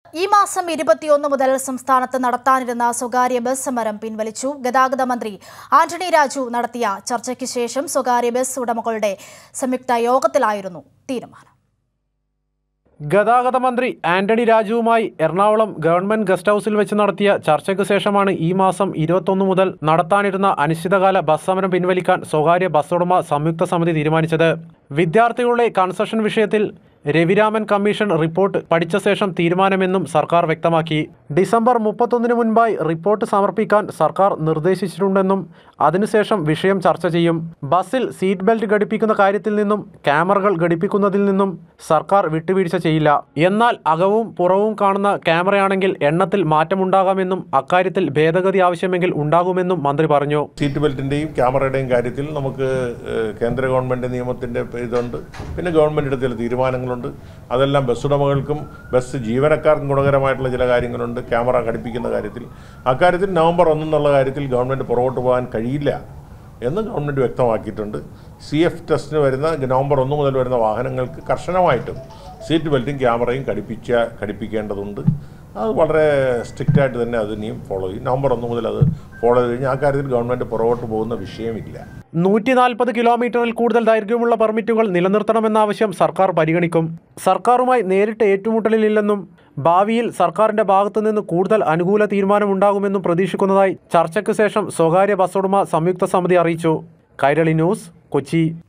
ഈ മാസം ഇരുപത്തിയൊന്ന് മുതൽ സംസ്ഥാനത്ത് നടത്താനിരുന്ന സ്വകാര്യ ബസ് സമരം പിൻവലിച്ചു ഗതാഗത മന്ത്രി ആന്റണി രാജു നടത്തിയ ചർച്ചയ്ക്ക് ശേഷം സ്വകാര്യ ബസ് ഉടമകളുടെ സംയുക്ത യോഗത്തിലായിരുന്നു തീരുമാനം ഗതാഗത മന്ത്രി ആന്റണി രാജുവുമായി എറണാകുളം ഗവൺമെന്റ് ഗസ്റ്റ് ഹൌസിൽ വെച്ച് നടത്തിയ ചർച്ചയ്ക്ക് ശേഷമാണ് ഈ മാസം ഇരുപത്തൊന്ന് മുതൽ നടത്താനിരുന്ന അനിശ്ചിതകാല ബസ് സമരം പിൻവലിക്കാൻ സ്വകാര്യ ബസ് ഉടമ സംയുക്ത സമിതി തീരുമാനിച്ചത് വിദ്യാർത്ഥികളുടെ കൺസഷൻ വിഷയത്തിൽ രവിരാമൻ കമ്മീഷൻ റിപ്പോർട്ട് പഠിച്ച ശേഷം തീരുമാനമെന്നും സർക്കാർ വ്യക്തമാക്കി ഡിസംബർ മുപ്പത്തൊന്നിന് മുൻപായി റിപ്പോർട്ട് സമർപ്പിക്കാൻ സർക്കാർ നിർദ്ദേശിച്ചിട്ടുണ്ടെന്നും അതിനുശേഷം വിഷയം ചർച്ച ചെയ്യും ബസ്സിൽ സീറ്റ് ബെൽറ്റ് ഘടിപ്പിക്കുന്ന കാര്യത്തിൽ നിന്നും ക്യാമറകൾ ഘടിപ്പിക്കുന്നതിൽ നിന്നും സർക്കാർ വിട്ടുവീഴ്ച ചെയ്യില്ല എന്നാൽ അകവും പുറവും കാണുന്ന ക്യാമറയാണെങ്കിൽ എണ്ണത്തിൽ മാറ്റമുണ്ടാകാമെന്നും അക്കാര്യത്തിൽ ഭേദഗതി ആവശ്യമെങ്കിൽ ഉണ്ടാകുമെന്നും മന്ത്രി പറഞ്ഞു സീറ്റ് ബെൽറ്റിൻ്റെയും ക്യാമറയുടെയും കാര്യത്തിൽ നമുക്ക് ഏഹ്, കേന്ദ്ര ഗവൺമെൻറ് നിയമത്തിൻ്റെ ഇതുണ്ട് പിന്നെ ഗവൺമെൻറ് എടുത്ത ചില തീരുമാനങ്ങളുണ്ട് അതെല്ലാം ബസ് ഉടമകൾക്കും ബസ് ജീവനക്കാർക്കും ഗുണകരമായിട്ടുള്ള ചില കാര്യങ്ങളുണ്ട് ക്യാമറ ഘടിപ്പിക്കുന്ന കാര്യത്തിൽ അക്കാര്യത്തിൽ നവംബർ ഒന്നെന്നുള്ള കാര്യത്തിൽ ഗവൺമെൻറ് പുറകോട്ട് പോകാൻ കഴിയില്ല എന്ന് ഗവൺമെൻറ് വ്യക്തമാക്കിയിട്ടുണ്ട് സി എഫ് ടെസ്റ്റിന് വരുന്ന നവംബർ ഒന്ന് മുതൽ വരുന്ന വാഹനങ്ങൾക്ക് കർശനമായിട്ടും സീറ്റ് ബെൽറ്റും ക്യാമറയും ഘടിപ്പിച്ച ഘടിപ്പിക്കേണ്ടതുണ്ട് അത് വളരെ സ്ട്രിക്റ്റ് ആയിട്ട് തന്നെ അത് ഇനിയും ഫോളോ ചെയ്യും നവംബർ ഒന്ന് മുതൽ അത് ഫോളോ ചെയ്ത് കഴിഞ്ഞാൽ ആ കാര്യത്തിൽ ഗവൺമെൻറ് പുറകോട്ട് പോകുന്ന വിഷയമില്ല നൂറ്റി നാൽപ്പത് കിലോമീറ്ററിൽ കൂടുതൽ ദൈർഘ്യമുള്ള പെർമിറ്റുകൾ നിലനിർത്തണമെന്ന ആവശ്യം സർക്കാർ പരിഗണിക്കും സർക്കാരുമായി നേരിട്ട് ഏറ്റുമുട്ടലില്ലെന്നും ഭാവിയിൽ സർക്കാരിന്റെ ഭാഗത്തുനിന്ന് കൂടുതൽ അനുകൂല തീരുമാനമുണ്ടാകുമെന്നും പ്രതീക്ഷിക്കുന്നതായി ചർച്ചയ്ക്ക് ശേഷം സ്വകാര്യ ബസ് ഉടമ സംയുക്ത സമിതി അറിയിച്ചു കൈരളി ന്യൂസ് കൊച്ചി